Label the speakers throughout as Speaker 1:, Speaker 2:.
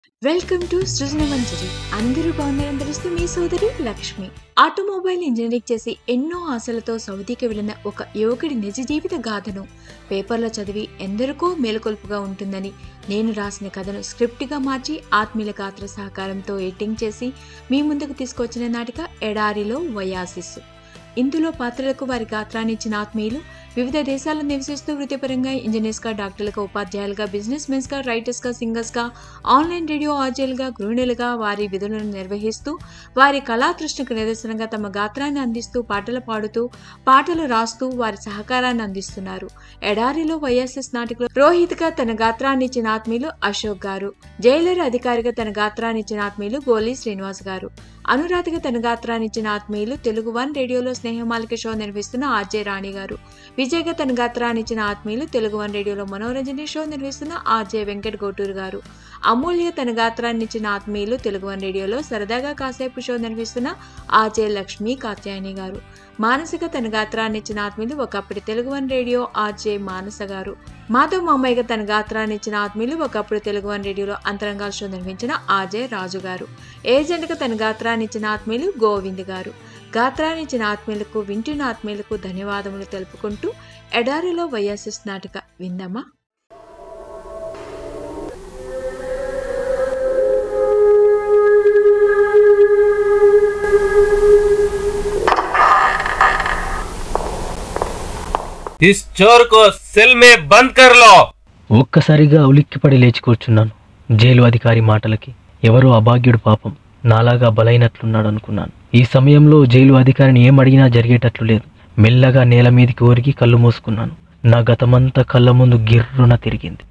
Speaker 1: welcome to సృజన మంజరి అందరూ బాగున్నారని తెలుస్తూ మీ సోదరి లక్ష్మి ఆటోమొబైల్ ఇంజనీరింగ్ చేసి ఎన్నో ఆశలతో సౌదీకి వెళ్లిన ఒక యువకుడి నిజ జీవిత గాథను పేపర్లో చదివి ఎందరికో మేలుకొల్పుగా ఉంటుందని నేను రాసిన కథను స్క్రిప్ట్గా మార్చి ఆత్మీయుల గాత్ర సహకారంతో ఎడిటింగ్ చేసి మీ ముందుకు తీసుకొచ్చిన నాటిక ఎడారిలో వయాసిస్సు ఇందులో పాత్రలకు వారి గాత్రాన్ని ఇచ్చిన ఆత్మీయులు వివిధ దేశాల్లో నివసిస్తూ వృత్తిపరంగా ఇంజనీర్స్గా డాక్టర్లుగా ఉపాధ్యాయులుగా బిజినెస్ మెన్స్గా రైటర్స్గా సింగర్స్గా ఆన్లైన్ రేడియో ఆర్జేలుగా గృహిణులుగా వారి విధులను నిర్వహిస్తూ వారి కళాతృష్ణకు నిదర్శనంగా తమ గాత్రాన్ని అందిస్తూ పాటలు పాడుతూ పాటలు రాస్తూ వారి సహకారాన్ని అందిస్తున్నారు ఎడారిలో వైఎస్ఎస్ నాటికలో రోహిత్గా తన గాత్రాన్ని ఇచ్చిన ఆత్మీయులు అశోక్ గారు జైలర్ అధికారిగా తన గాత్రాన్ని ఇచ్చిన ఆత్మీయులు గోలీ శ్రీనివాస్ గారు అనురాధగా తన గాత్రాన్ని ఇచ్చిన ఆత్మీయులు తెలుగు వన్ రేడియోలో స్నేహమాలిక షో నిర్వహిస్తున్న ఆర్జే రాణి గారు విజయ్గా తన గాత్రాన్ని ఇచ్చిన ఆత్మీయులు తెలుగు వన్ రేడియోలో మనోరంజని షో నిర్వహిస్తున్న ఆర్జే వెంకట్ గోటూరు గారు అమూల్య తన గాత్రాన్ని ఇచ్చిన ఆత్మీయులు తెలుగు వన్ రేడియోలో సరదాగా కాసేపు షో నిర్వహిస్తున్న ఆర్జే లక్ష్మి కాత్యాయని గారు మానసిక తన గాత్రాన్ని ఇచ్చిన ఆత్మీయులు ఒకప్పటి Telugu one radio RJ Manasa గారు మాధవ్ మామయ్యగా తన గాత్రాన్ని ఇచ్చిన ఆత్మీయులు ఒకప్పుడు తెలుగు వన్ రేడియోలో అంతరంగాల షో నిర్వహించిన ఆర్జే రాజు గారు ఏజెంట్గా తన గాత్రాన్ని ఇచ్చిన ఆత్మీయులు గోవింద్ గారు గాత్రాన్ని ఇచ్చిన ఆత్మీయులకు వింటున్న ఆత్మీయులకు ధన్యవాదములు తెలుపుకుంటూ ఎడారిలో వైఎస్ఎస్ నాటిక విందామా
Speaker 2: इस चोर को सेल में बंद कर लो
Speaker 3: ఒక్కసారిగా ఉలిక్కిపడి లేచి కూర్చున్నాను జైలు అధికారి మాటలకి ఎవరో అభాగ్యుడు పాపం నాలాగా బలైనట్లున్నాడు అనుకున్నాను ఈ సమయంలో జైలు అధికారిని ఏం అడిగినా జరిగేటట్లు లేదు మెల్లగా నేల మీదికి ఒరిగి కళ్ళు మూసుకున్నాను నా గతమంతా కళ్ళ ముందు గిర్రున తిరిగింది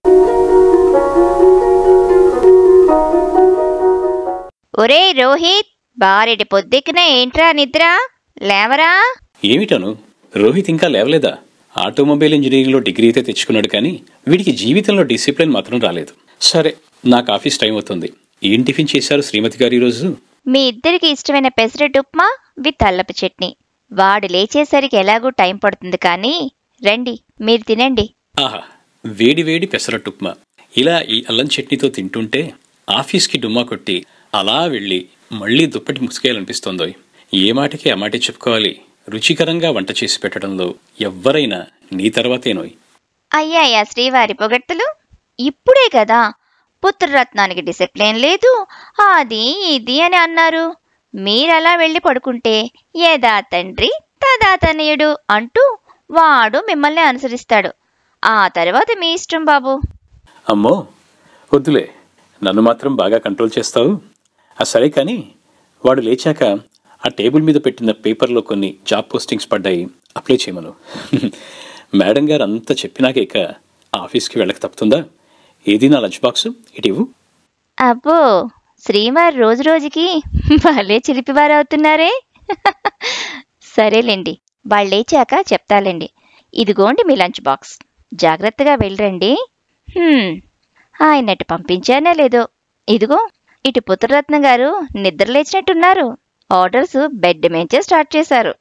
Speaker 4: ఒరే రోహిత్ బారెడి పొద్దెక్కిన ఏంట్రా నిద్ర లేవరా
Speaker 5: ఏమిటను రోహిత్ ఇంకా లేవలేదా ఆటోమొబైల్ ఇంజనీరింగ్లో డిగ్రీ అయితే తెచ్చుకున్నాడు కానీ వీడికి జీవితంలో డిసిప్లిన్ మాత్రం రాలేదు సరే నాకు ఆఫీస్ టైం అవుతుంది ఏం టిఫిన్ చేశారు శ్రీమతి గారు ఈరోజు
Speaker 4: మీ ఇద్దరికి ఇష్టమైన పెసరట్ ఉప్మా విత్ అల్లపు చట్నీ వాడు లేచేసరికి ఎలాగూ టైం పడుతుంది కానీ రండి మీరు తినండి
Speaker 5: ఆహా వేడి వేడి పెసరట్టు ఉప్మా ఇలా ఈ అల్లం చట్నీతో తింటుంటే ఆఫీస్కి డుమ్మా కొట్టి అలా వెళ్ళి మళ్ళీ దుప్పటి ముసుకేయాలనిపిస్తోందో ఏ మాటకి ఆ మాటే చెప్పుకోవాలి రుచికరంగా వంట చేసి పెట్టడంలో ఎవ్వరైనా నీ తర్వాతేనోయ్
Speaker 4: అయ్యాయా శ్రీవారి పొగడ్తలు ఇప్పుడే కదా పుత్రరత్నానికి డిసిప్లిన్ లేదు అది ఇది అని అన్నారు మీరలా వెళ్ళి పడుకుంటే యదా తండ్రి తదా తనయుడు అంటూ వాడు మిమ్మల్ని అనుసరిస్తాడు ఆ తర్వాత మీ ఇష్టం బాబు
Speaker 5: అమ్మో వద్దులే నన్ను మాత్రం బాగా కంట్రోల్ చేస్తావు ఆ సరే కానీ వాడు లేచాక ఆ టేబుల్ మీద పెట్టిన పేపర్లో కొన్ని జాబ్ పోస్టింగ్స్ పడ్డాయి అప్లై చేయమను మేడం గారు అంతా చెప్పినాక ఇక ఆఫీస్కి వెళ్ళక తప్పుతుందా ఏది నా లంచ్ బాక్స్ ఇటు ఇవ్వు
Speaker 4: అబ్బో శ్రీవారు రోజు రోజుకి భలే చిలిపివారు అవుతున్నారే సరేలేండి వాళ్ళు లేచాక చెప్తాలేండి ఇదిగోండి మీ లంచ్ బాక్స్ జాగ్రత్తగా వెళ్ళరండి హ్మ్, ఆయనట్టు పంపించానే లేదో ఇదిగో ఇటు పుత్రరత్న గారు నిద్ర లేచినట్టున్నారు ఆర్డర్స్ బెడ్ మేంచే స్టార్ట్ చేశారు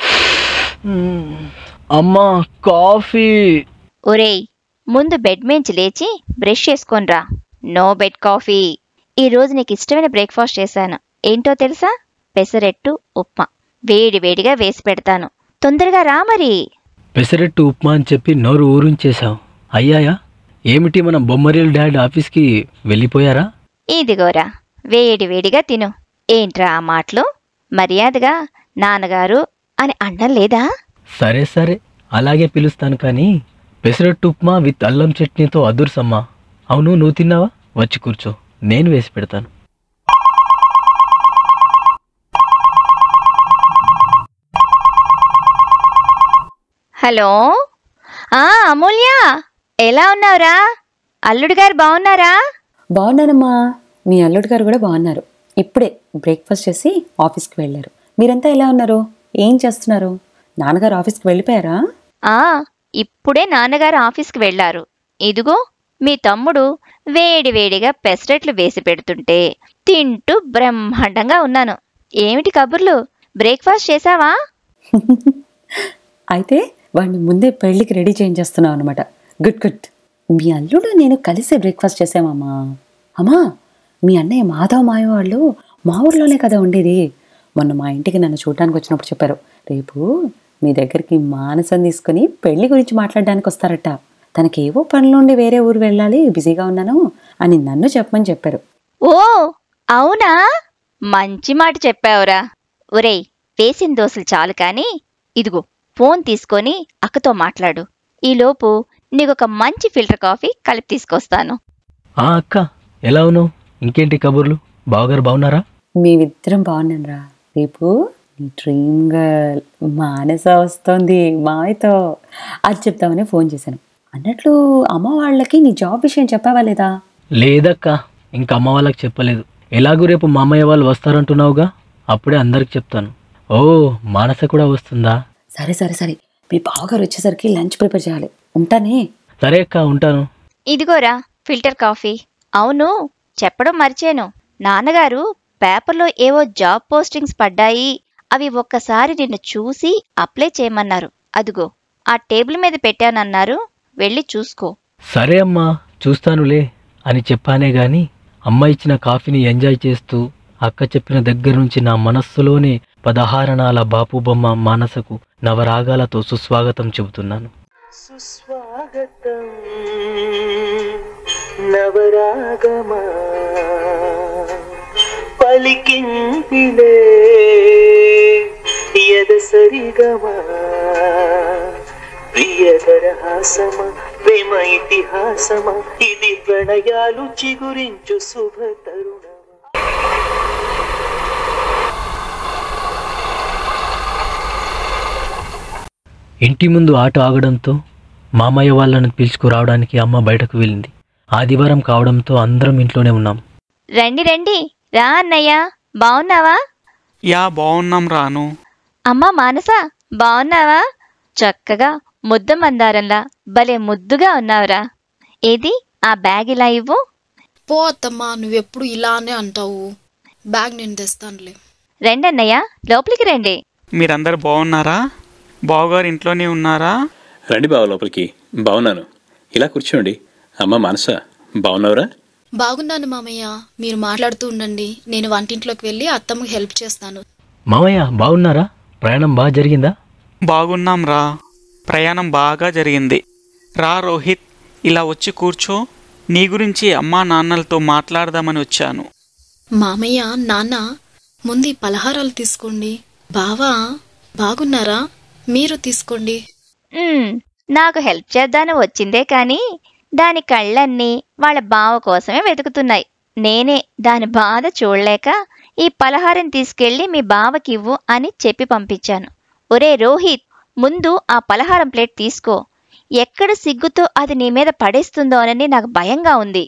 Speaker 3: అమ్మా కాఫీ
Speaker 4: ఒరేయ్ ముందు బెడ్ మేంచి లేచి బ్రష్ చేసుకొనిరా నో బెడ్ కాఫీ ఈ రోజు నీకు ఇష్టమైన బ్రేక్ఫాస్ట్ చేశాను ఏంటో తెలుసా పెసరెట్టు ఉప్మా వేడి వేడిగా వేసి పెడతాను తొందరగా రా మరి
Speaker 3: పెసరట్టు ఉప్మా అని చెప్పి నోరు ఊరించేశావు అయ్యాయా ఏమిటి మన బొమ్మరియల్ డాడ్ ఆఫీస్కి వెళ్ళిపోయారా
Speaker 4: ఇదిగోరా వేడి వేడిగా తిను ఏంట్రా ఆ మాటలు మర్యాదగా నాన్నగారు అని అండం లేదా
Speaker 3: సరే సరే అలాగే పిలుస్తాను కానీ పెసరట్టు ఉప్మా విత్ అల్లం చట్నీతో అదుర్సమ్మా అవును నువ్వు తిన్నావా వచ్చి కూర్చో నేను వేసి పెడతాను
Speaker 4: హలో ఆ అమూల్య ఎలా ఉన్నావురా అల్లుడు గారు బాగున్నారా
Speaker 6: బాగున్నానమ్మా మీ అల్లుడు గారు కూడా బాగున్నారు ఇప్పుడే బ్రేక్ఫాస్ట్ చేసి ఆఫీస్కి వెళ్ళారు మీరంతా ఎలా ఉన్నారు ఏం చేస్తున్నారు నాన్నగారు ఆఫీస్కి వెళ్ళిపోయారా
Speaker 4: ఆ ఇప్పుడే నాన్నగారు ఆఫీస్కి వెళ్ళారు ఇదిగో మీ తమ్ముడు వేడివేడిగా పెసరట్లు వేసి పెడుతుంటే తింటూ బ్రహ్మాండంగా ఉన్నాను ఏమిటి కబుర్లు బ్రేక్ఫాస్ట్ చేసావా
Speaker 6: అయితే వాడిని ముందే పెళ్ళికి రెడీ చేయించేస్తున్నావు అనమాట గుడ్ గుడ్ మీ అల్లుడు నేను కలిసి బ్రేక్ఫాస్ట్ చేసామమ్మా అమ్మా మీ అన్నయ్య మాధవ్ మాయ వాళ్ళు మా ఊర్లోనే కదా ఉండేది మొన్న మా ఇంటికి నన్ను చూడడానికి వచ్చినప్పుడు చెప్పారు రేపు మీ దగ్గరికి మానసం తీసుకొని పెళ్లి గురించి మాట్లాడడానికి వస్తారట తనకేవో పనులుండి వేరే ఊరు వెళ్ళాలి బిజీగా ఉన్నాను అని నన్ను చెప్పమని చెప్పారు
Speaker 4: ఓ అవునా మంచి మాట చెప్పావురా ఒరేయ్ వేసిన దోశలు చాలు కానీ ఇదిగో ఫోన్ తీసుకొని అక్కతో మాట్లాడు ఈలోపు నీకొక మంచి ఫిల్టర్ కాఫీ కలిపి తీసుకొస్తాను
Speaker 3: ఆ అక్క ఎలా ఉన్నావు ఇంకేంటి కబుర్లు బావగారు బాగున్నారా
Speaker 6: మేమిద్దరం బాగున్నాను రా రేపు నీ డ్రీమ్ గర్ల్ మానస వస్తోంది మాయతో అది చెప్తామని ఫోన్ చేశాను అన్నట్లు అమ్మ వాళ్ళకి నీ జాబ్ విషయం చెప్పావా లేదా
Speaker 3: లేదక్క ఇంకా అమ్మ వాళ్ళకి చెప్పలేదు ఎలాగూ రేపు మామయ్య వాళ్ళు వస్తారంటున్నావుగా అప్పుడే అందరికి చెప్తాను ఓ మానస కూడా వస్తుందా
Speaker 6: సరే సరే సరే మీ బావగారు వచ్చేసరికి లంచ్ ప్రిపేర్ చేయాలి ఉంటానే
Speaker 3: సరే అక్క ఉంటాను
Speaker 4: ఇదిగోరా ఫిల్టర్ కాఫీ అవును చెప్పడం మర్చాను నాన్నగారు పేపర్లో ఏవో జాబ్ పోస్టింగ్స్ పడ్డాయి అవి ఒక్కసారి నిన్ను చూసి అప్లై చేయమన్నారు అదిగో ఆ టేబుల్ మీద పెట్టానన్నారు వెళ్ళి చూసుకో
Speaker 3: సరే అమ్మా చూస్తానులే అని చెప్పానే గాని అమ్మ ఇచ్చిన కాఫీని ఎంజాయ్ చేస్తూ అక్క చెప్పిన దగ్గర నుంచి నా మనస్సులోనే పదహారణాల బాపు బొమ్మ మానసకు నవరాగాలతో సుస్వాగతం చెబుతున్నాను
Speaker 7: సుస్వాగతం నవరాగమా పలికింపిలే ఎదసరిగమా ప్రియదరహాసమా ప్రేమ ఇతిహాసమా ఇది ప్రణయాలు చిగురించు శుభ తరుణమా
Speaker 3: ఇంటి ముందు ఆటో ఆగడంతో మామయ్య వాళ్ళని పిలుచుకురావడానికి అమ్మ బయటకు వెళ్ళింది ఆదివారం కావడంతో అందరం ఇంట్లోనే ఉన్నాం
Speaker 4: రండి రండి రా అన్నయ్య బావున్నావా
Speaker 8: యా బాగున్నాం రాను
Speaker 4: అమ్మా మానస బావున్నావా చక్కగా ముద్ద మందారంలా భలే ముద్దుగా ఉన్నావురా ఏది ఆ బ్యాగ్ ఇలా ఇవ్వు
Speaker 9: పో అత్తమ్మా నువ్వెప్పుడు ఇలానే అంటావు బ్యాగ్ నేను తెస్తానులే
Speaker 4: రండి అన్నయ్య లోపలికి రండి
Speaker 8: మీరందరు బాగున్నారా బావగారు ఇంట్లోనే ఉన్నారా
Speaker 5: రండి బావ లోపలికి బాగున్నాను ఇలా కూర్చోండి అమ్మ మానస బాగున్నావురా
Speaker 9: బాగున్నాను మామయ్య మీరు మాట్లాడుతూ ఉండండి నేను వంటింట్లోకి వెళ్ళి అత్తమ్మకి హెల్ప్ చేస్తాను
Speaker 3: మామయ్య బాగున్నారా ప్రయాణం బాగా జరిగిందా
Speaker 8: బాగున్నాం రా ప్రయాణం బాగా జరిగింది రా రోహిత్ ఇలా వచ్చి కూర్చో నీ గురించి అమ్మా నాన్నలతో మాట్లాడదామని వచ్చాను
Speaker 9: మామయ్య నాన్న ముందు ఈ పలహారాలు తీసుకోండి బావా బాగున్నారా మీరు తీసుకోండి
Speaker 4: ఉమ్, నాకు హెల్ప్ చేద్దాను వచ్చిందే కానీ దాని కళ్ళన్నీ వాళ్ళ బావ కోసమే వెతుకుతున్నాయి నేనే దాని బాధ చూడలేక ఈ పలహారం తీసుకెళ్లి మీ బావకివ్వు అని చెప్పి పంపించాను ఒరే రోహిత్ ముందు ఆ పలహారం ప్లేట్ తీసుకో ఎక్కడ సిగ్గుతో అది నీ మీద పడేస్తుందోనని నాకు భయంగా ఉంది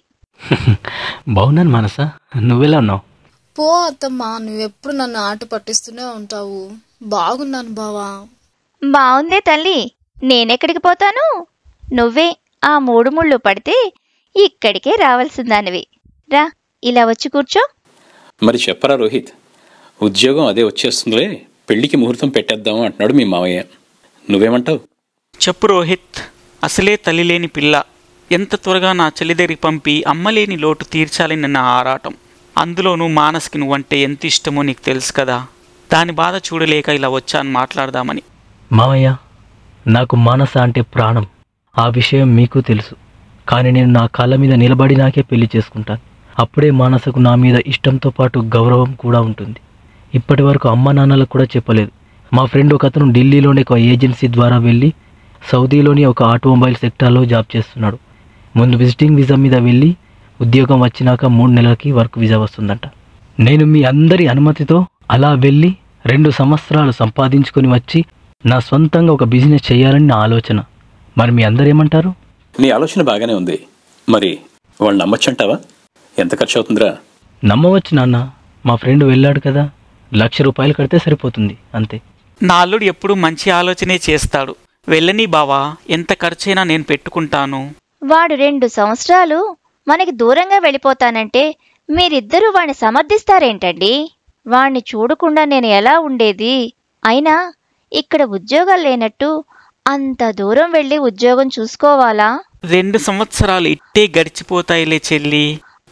Speaker 3: బాగున్నాను మానస నువ్వెలా ఉన్నావు
Speaker 9: పో అత్తమ్మా నువ్వెప్పుడు నన్ను ఆట పట్టిస్తూనే ఉంటావు బాగున్నాను బావా
Speaker 4: బావుందే తల్లి నేనెక్కడికి పోతాను నువ్వే ఆ మూడు ముళ్ళు పడితే ఇక్కడికే రావాల్సిందానివి రా ఇలా వచ్చి కూర్చో
Speaker 5: మరి చెప్పరా రోహిత్ ఉద్యోగం అదే వచ్చేస్తుందిలే పెళ్లికి ముహూర్తం పెట్టేద్దాం అంటున్నాడు మీ మావయ్య నువ్వేమంటావు
Speaker 8: చెప్పు రోహిత్ అసలే తల్లి లేని పిల్ల ఎంత త్వరగా నా చెల్లి దగ్గరికి పంపి అమ్మలేని లోటు తీర్చాలని నా ఆరాటం అందులోనూ మానస్కి నువ్వంటే ఎంత ఇష్టమో నీకు తెలుసు కదా దాని బాధ చూడలేక ఇలా వచ్చాను మాట్లాడదామని
Speaker 3: మామయ్య నాకు మానస అంటే ప్రాణం ఆ విషయం మీకు తెలుసు కానీ నేను నా కాళ్ళ మీద నిలబడి నాకే పెళ్లి చేసుకుంటాను అప్పుడే మానసకు నా మీద ఇష్టంతో పాటు గౌరవం కూడా ఉంటుంది ఇప్పటి వరకు అమ్మ నాన్నలకు కూడా చెప్పలేదు మా ఫ్రెండ్ ఒక అతను ఢిల్లీలోని ఒక ఏజెన్సీ ద్వారా వెళ్ళి సౌదీలోని ఒక ఆటోమొబైల్ సెక్టార్లో జాబ్ చేస్తున్నాడు ముందు విజిటింగ్ వీసా మీద వెళ్ళి ఉద్యోగం వచ్చినాక మూడు నెలలకి వర్క్ వీసా వస్తుందంట నేను మీ అందరి అనుమతితో అలా వెళ్ళి రెండు సంవత్సరాలు సంపాదించుకొని వచ్చి నా సొంతంగా ఒక బిజినెస్ చేయాలని నా ఆలోచన మరి మీ అందరు ఏమంటారు
Speaker 5: నీ ఆలోచన బాగానే ఉంది మరి వాళ్ళు నమ్మొచ్చంటావా ఎంత ఖర్చు అవుతుందిరా
Speaker 3: నమ్మవచ్చు నాన్న మా ఫ్రెండ్ వెళ్ళాడు కదా లక్ష రూపాయలు కడితే సరిపోతుంది అంతే
Speaker 8: నా అల్లుడు ఎప్పుడూ మంచి ఆలోచనే చేస్తాడు వెళ్ళని బావా ఎంత ఖర్చైనా నేను పెట్టుకుంటాను
Speaker 4: వాడు రెండు సంవత్సరాలు మనకి దూరంగా వెళ్ళిపోతానంటే మీరిద్దరూ వాణ్ణి సమర్థిస్తారేంటండి వాణ్ణి చూడకుండా నేను ఎలా ఉండేది అయినా ఇక్కడ ఉద్యోగాలు లేనట్టు అంత దూరం వెళ్ళి ఉద్యోగం చూసుకోవాలా
Speaker 8: రెండు సంవత్సరాలు ఇట్టే గడిచిపోతాయిలే చెల్లి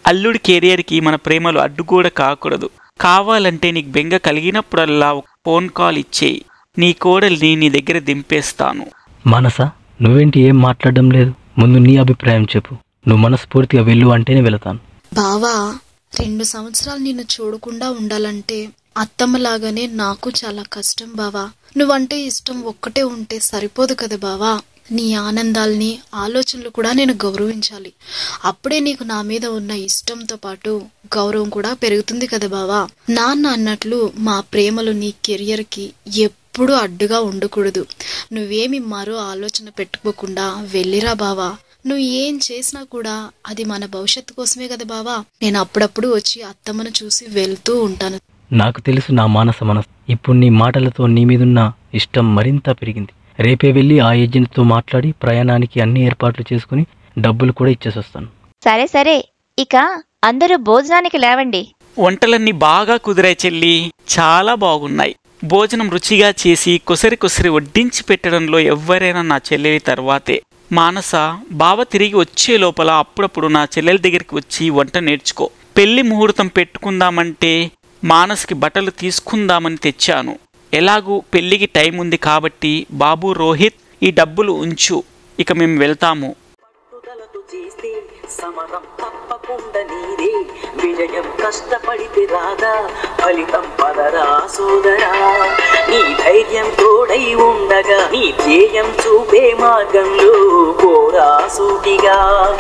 Speaker 8: అల్లుడి కెరియర్కి మన ప్రేమలు అడ్డు కూడా కాకూడదు కావాలంటే నీకు బెంగ కలిగినప్పుడల్లా ఒక ఫోన్ కాల్ ఇచ్చేయి నీ కోడల్ని నీ దగ్గర దింపేస్తాను
Speaker 3: మానస నువ్వేంటి ఏం మాట్లాడడం లేదు ముందు నీ అభిప్రాయం చెప్పు నువ్వు మనస్ఫూర్తిగా వెళ్ళు అంటేనే వెళతాను
Speaker 9: బావా రెండు సంవత్సరాలు నిన్ను చూడకుండా ఉండాలంటే అత్తమ్మలాగానే నాకు చాలా కష్టం బావా నువ్వంటే ఇష్టం ఒక్కటే ఉంటే సరిపోదు కదా బావా నీ ఆనందాల్ని ఆలోచనలు కూడా నేను గౌరవించాలి అప్పుడే నీకు నా మీద ఉన్న ఇష్టంతో పాటు గౌరవం కూడా పెరుగుతుంది కదా బావా నాన్న అన్నట్లు మా ప్రేమలు నీ కెరియర్ కి ఎప్పుడూ అడ్డుగా ఉండకూడదు నువ్వేమి మరో ఆలోచన పెట్టుకోకుండా వెళ్ళిరా బావా నువ్వు ఏం చేసినా కూడా అది మన భవిష్యత్తు కోసమే కదా బావా నేను అప్పుడప్పుడు వచ్చి అత్తమ్మను చూసి వెళ్తూ ఉంటాను
Speaker 3: నాకు తెలుసు నా మానస మనసు ఇప్పుడు నీ మాటలతో నీ మీదున్న ఇష్టం మరింత పెరిగింది రేపే వెళ్ళి ఆ ఏజెంట్తో మాట్లాడి ప్రయాణానికి అన్ని ఏర్పాట్లు చేసుకుని డబ్బులు కూడా ఇచ్చేసి వస్తాను
Speaker 4: సరే సరే ఇక అందరూ భోజనానికి లేవండి
Speaker 8: వంటలన్నీ బాగా కుదిరాయి చెల్లి చాలా బాగున్నాయి భోజనం రుచిగా చేసి కొసరి కొసరి వడ్డించి పెట్టడంలో ఎవ్వరైనా నా చెల్లెలి తర్వాతే మానస బావ తిరిగి వచ్చే లోపల అప్పుడప్పుడు నా చెల్లెలి దగ్గరికి వచ్చి వంట నేర్చుకో పెళ్లి ముహూర్తం పెట్టుకుందామంటే మానస్కి బట్టలు తీసుకుందామని తెచ్చాను ఎలాగూ పెళ్లికి టైం ఉంది కాబట్టి బాబు రోహిత్ ఈ డబ్బులు ఉంచు ఇక మేము వెళ్తాము
Speaker 7: పట్టుదలతో చేస్తే సమరం తప్పకుండా నీదే విజయం కష్టపడితే రాదా ఫలితం పదరా సోదరా నీ ధైర్యం తోడై ఉండగా నీ ధ్యేయం చూపే మార్గంలో పోరా సూటిగా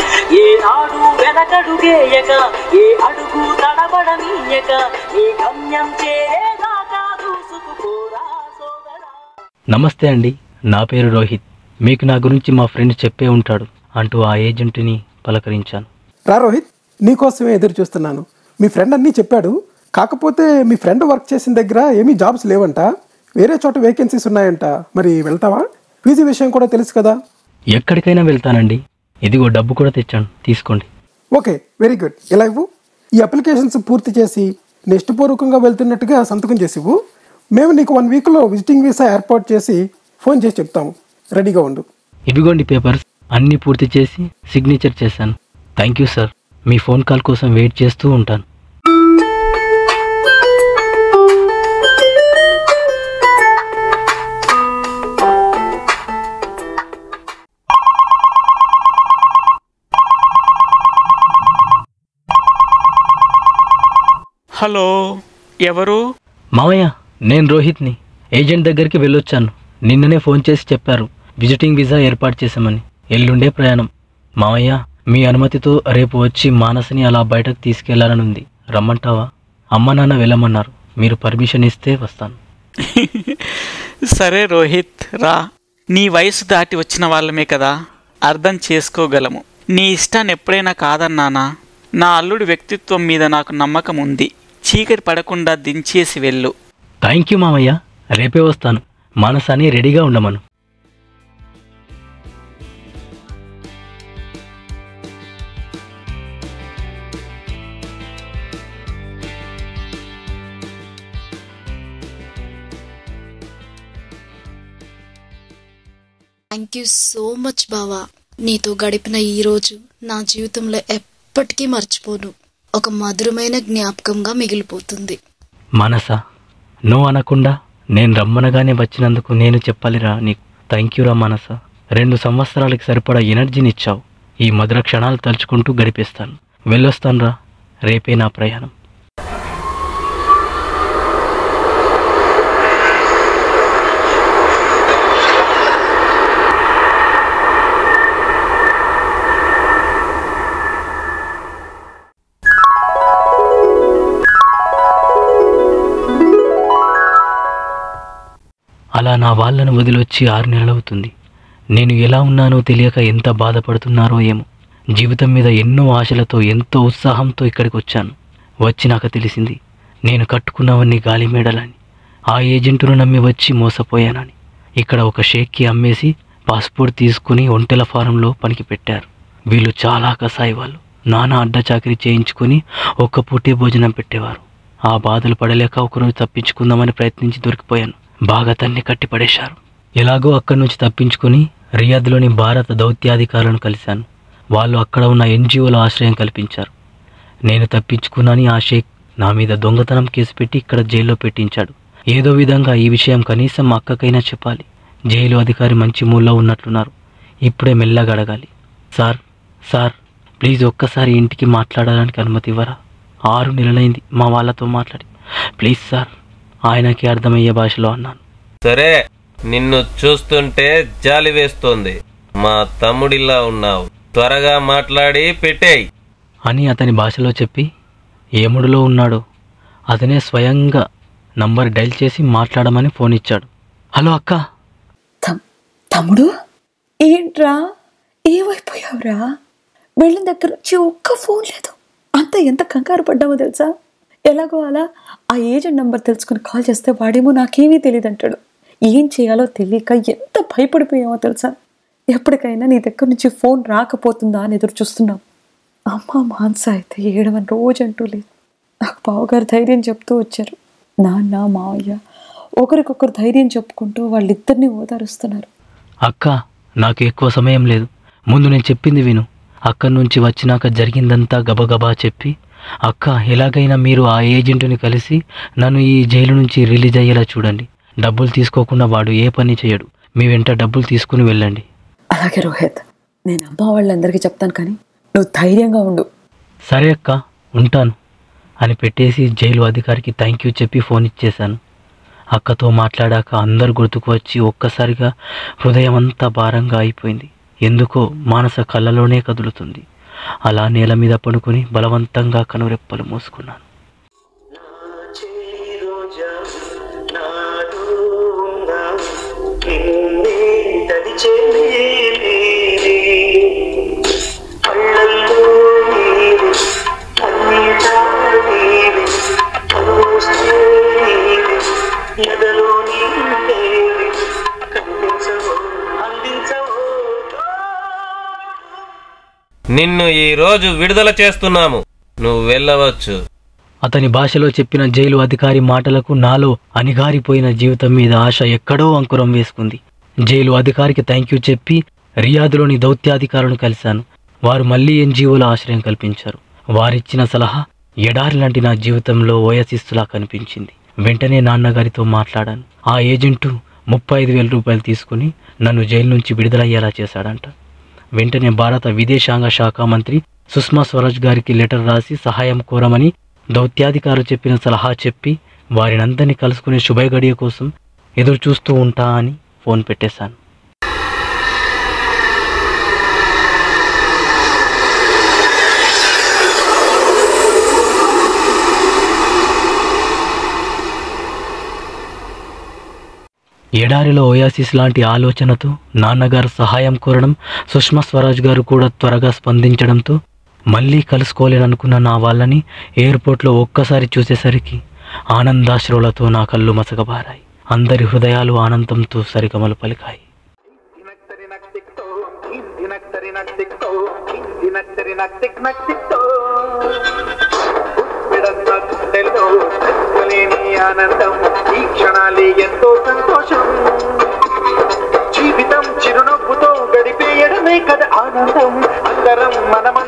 Speaker 7: ఏ నాడు వెనకడుగేయక ఏ అడుగు తడబడనీయక నీ గమ్యం చేరేదాకా దూసుకుపోరా సోదరా
Speaker 3: నమస్తే అండి నా పేరు రోహిత్ మీకు నా గురించి మా ఫ్రెండ్ చెప్పే ఉంటాడు అంటూ ఆ ఏజెంట్ని పలకరించాను
Speaker 10: రా రోహిత్ నీకోసమే ఎదురు చూస్తున్నాను మీ ఫ్రెండ్ అన్నీ చెప్పాడు కాకపోతే మీ ఫ్రెండ్ వర్క్ చేసిన దగ్గర ఏమీ జాబ్స్ లేవంట వేరే చోట వేకెన్సీస్ ఉన్నాయంట మరి వెళ్తావా ఫీజు విషయం కూడా తెలుసు కదా
Speaker 3: ఎక్కడికైనా వెళ్తానండి ఇదిగో డబ్బు కూడా తెచ్చాను తీసుకోండి
Speaker 10: ఓకే వెరీ గుడ్ ఇలా ఇవ్వు ఈ అప్లికేషన్స్ పూర్తి చేసి నీ ఇష్టపూర్వకంగా వెళ్తున్నట్టుగా సంతకం చేసి ఇవ్వు మేము నీకు వన్ వీక్లో విజిటింగ్ వీసా ఏర్పాటు చేసి ఫోన్ చేసి చెప్తాము రెడీగా ఉండు
Speaker 3: ఇవిగోండి పేపర్స్ అన్నీ పూర్తి చేసి సిగ్నేచర్ చేశాను థ్యాంక్ యూ సార్ మీ ఫోన్ కాల్ కోసం వెయిట్ చేస్తూ ఉంటాను
Speaker 8: హలో ఎవరు
Speaker 3: మావయ్య నేను రోహిత్ని ఏజెంట్ దగ్గరికి వెళ్ళొచ్చాను నిన్ననే ఫోన్ చేసి చెప్పారు విజిటింగ్ వీసా ఏర్పాటు చేశామని ఎల్లుండే ప్రయాణం మావయ్య మీ అనుమతితో రేపు వచ్చి మానసిని అలా బయటకు తీసుకెళ్లాలని ఉంది రమ్మంటావా అమ్మ నాన్న వెళ్ళమన్నారు మీరు పర్మిషన్ ఇస్తే వస్తాను
Speaker 8: సరే రోహిత్ రా నీ వయసు దాటి వచ్చిన వాళ్ళమే కదా అర్థం చేసుకోగలము నీ ఇష్టాన్ని ఎప్పుడైనా కాదన్నానా నా అల్లుడి వ్యక్తిత్వం మీద నాకు నమ్మకం ఉంది చీకటి పడకుండా దించేసి వెళ్ళు
Speaker 3: థ్యాంక్ యూ మామయ్య రేపే వస్తాను మానసాని రెడీగా ఉండమను
Speaker 9: థ్యాంక్ యూ సో మచ్ బావా నీతో గడిపిన ఈ రోజు నా జీవితంలో ఎప్పటికీ మర్చిపోను ఒక మధురమైన జ్ఞాపకంగా మిగిలిపోతుంది
Speaker 3: మనస నువ్వు అనకుండా నేను రమ్మనగానే వచ్చినందుకు నేను చెప్పాలిరా నీకు థ్యాంక్ యూరా మనస రెండు సంవత్సరాలకి సరిపడా ఎనర్జీని ఇచ్చావు ఈ మధుర క్షణాలు తలుచుకుంటూ గడిపేస్తాను వెళ్ళొస్తానురా రేపే నా ప్రయాణం అలా నా వాళ్ళను వదిలొచ్చి ఆరు నెలలవుతుంది నేను ఎలా ఉన్నానో తెలియక ఎంత బాధపడుతున్నారో ఏమో జీవితం మీద ఎన్నో ఆశలతో ఎంతో ఉత్సాహంతో ఇక్కడికి వచ్చాను వచ్చినాక తెలిసింది నేను కట్టుకున్నవన్నీ గాలి మేడలని ఆ ఏజెంటును నమ్మి వచ్చి మోసపోయానని ఇక్కడ ఒక షేక్కి అమ్మేసి పాస్పోర్ట్ తీసుకుని ఒంటెల ఫారంలో పనికి పెట్టారు వీళ్ళు చాలా కసాయి వాళ్ళు నానా అడ్డ చాకరీ చేయించుకుని ఒక్క పూటే భోజనం పెట్టేవారు ఆ బాధలు పడలేక ఒకరోజు తప్పించుకుందామని ప్రయత్నించి దొరికిపోయాను బాగా తన్ని కట్టి పడేశారు ఎలాగో అక్కడి నుంచి తప్పించుకుని రియాద్లోని భారత దౌత్యాధికారులను కలిశాను వాళ్ళు అక్కడ ఉన్న ఎన్జిఓల ఆశ్రయం కల్పించారు నేను తప్పించుకున్నాని ఆ షేక్ నా మీద దొంగతనం కేసు పెట్టి ఇక్కడ జైల్లో పెట్టించాడు ఏదో విధంగా ఈ విషయం కనీసం మా అక్కకైనా చెప్పాలి జైలు అధికారి మంచి మూల్లో ఉన్నట్లున్నారు ఇప్పుడే మెల్లగా అడగాలి సార్ సార్ ప్లీజ్ ఒక్కసారి ఇంటికి మాట్లాడడానికి అనుమతి ఇవ్వరా ఆరు నెలలైంది మా వాళ్ళతో మాట్లాడి ప్లీజ్ సార్ ఆయనకి అర్థమయ్యే భాషలో అన్నాను
Speaker 2: సరే నిన్ను చూస్తుంటే జాలి వేస్తోంది మా తమ్ముడిలా ఉన్నావు త్వరగా మాట్లాడి పెట్టేయ్
Speaker 3: అని అతని భాషలో చెప్పి ఏముడిలో ఉన్నాడో అతనే స్వయంగా నంబర్ డైల్ చేసి మాట్లాడమని ఫోన్ ఇచ్చాడు హలో అక్క
Speaker 6: తమ్ముడు ఏంట్రా ఏమైపోయావురా వెళ్ళిన దగ్గర నుంచి ఒక్క ఫోన్ లేదు అంత ఎంత కంగారు పడ్డామో తెలుసా ఎలాగో అలా ఆ ఏజెంట్ నంబర్ తెలుసుకుని కాల్ చేస్తే వాడేమో నాకేమీ తెలియదు అంటాడు ఏం చేయాలో తెలియక ఎంత భయపడిపోయామో తెలుసా ఎప్పటికైనా నీ దగ్గర నుంచి ఫోన్ రాకపోతుందా అని ఎదురు చూస్తున్నాం అమ్మ మాన్స అయితే ఏడవని రోజు అంటూ లేదు నాకు బావగారు ధైర్యం చెప్తూ వచ్చారు నాన్న మావయ్య ఒకరికొకరు ధైర్యం చెప్పుకుంటూ వాళ్ళిద్దరిని ఓదారుస్తున్నారు
Speaker 3: అక్క నాకు ఎక్కువ సమయం లేదు ముందు నేను చెప్పింది విను అక్కడి నుంచి వచ్చినాక జరిగిందంతా గబగబా చెప్పి అక్క ఎలాగైనా మీరు ఆ ఏజెంటుని కలిసి నన్ను ఈ జైలు నుంచి రిలీజ్ అయ్యేలా చూడండి డబ్బులు తీసుకోకుండా వాడు ఏ పని చేయడు మీ వెంట డబ్బులు తీసుకుని వెళ్ళండి
Speaker 6: అలాగే రోహిత్ నేను అమ్మ వాళ్ళందరికీ చెప్తాను కానీ నువ్వు ధైర్యంగా ఉండు
Speaker 3: సరే అక్క ఉంటాను అని పెట్టేసి జైలు అధికారికి థ్యాంక్ యూ చెప్పి ఫోన్ ఇచ్చేశాను అక్కతో మాట్లాడాక అందరు గుర్తుకు వచ్చి ఒక్కసారిగా హృదయం అంతా భారంగా అయిపోయింది ఎందుకో మానస కళ్ళలోనే కదులుతుంది అలా నేల మీద పడుకుని బలవంతంగా కనురెప్పలు మూసుకున్నాను
Speaker 2: నిన్ను ఈ రోజు విడుదల చేస్తున్నాము నువ్వు వెళ్ళవచ్చు
Speaker 3: అతని భాషలో చెప్పిన జైలు అధికారి మాటలకు నాలో అనిగారిపోయిన జీవితం మీద ఆశ ఎక్కడో అంకురం వేసుకుంది జైలు అధికారికి థ్యాంక్ యూ చెప్పి రియాదులోని దౌత్యాధికారులను కలిశాను వారు మళ్ళీ ఎన్జిఓల ఆశ్రయం కల్పించారు వారిచ్చిన సలహా ఎడారి లాంటి నా జీవితంలో ఓయసిస్తులా కనిపించింది వెంటనే నాన్నగారితో మాట్లాడాను ఆ ఏజెంటు ముప్పై ఐదు వేల రూపాయలు తీసుకుని నన్ను జైలు నుంచి విడుదలయ్యేలా చేశాడంట వెంటనే భారత విదేశాంగ శాఖ మంత్రి సుష్మా స్వరాజ్ గారికి లెటర్ రాసి సహాయం కోరమని దౌత్యాధికారులు చెప్పిన సలహా చెప్పి వారినందరినీ కలుసుకునే శుభగడియ కోసం ఎదురు చూస్తూ ఉంటా అని ఫోన్ పెట్టేశాను ఎడారిలో ఓయాసిస్ లాంటి ఆలోచనతో నాన్నగారు సహాయం కోరడం సుష్మా స్వరాజ్ గారు కూడా త్వరగా స్పందించడంతో మళ్ళీ కలుసుకోలేననుకున్న నా వాళ్ళని ఎయిర్పోర్ట్లో ఒక్కసారి చూసేసరికి ఆనందాశ్రులతో నా కళ్ళు మసకబారాయి అందరి హృదయాలు ఆనందంతో సరిగమలు పలికాయి
Speaker 11: ఆనందం ఈ క్షణాలే ఎంతో సంతోషం జీవితం చిరునవ్వుతో గడిపేయడమే కదా ఆనందం అందరం మనమ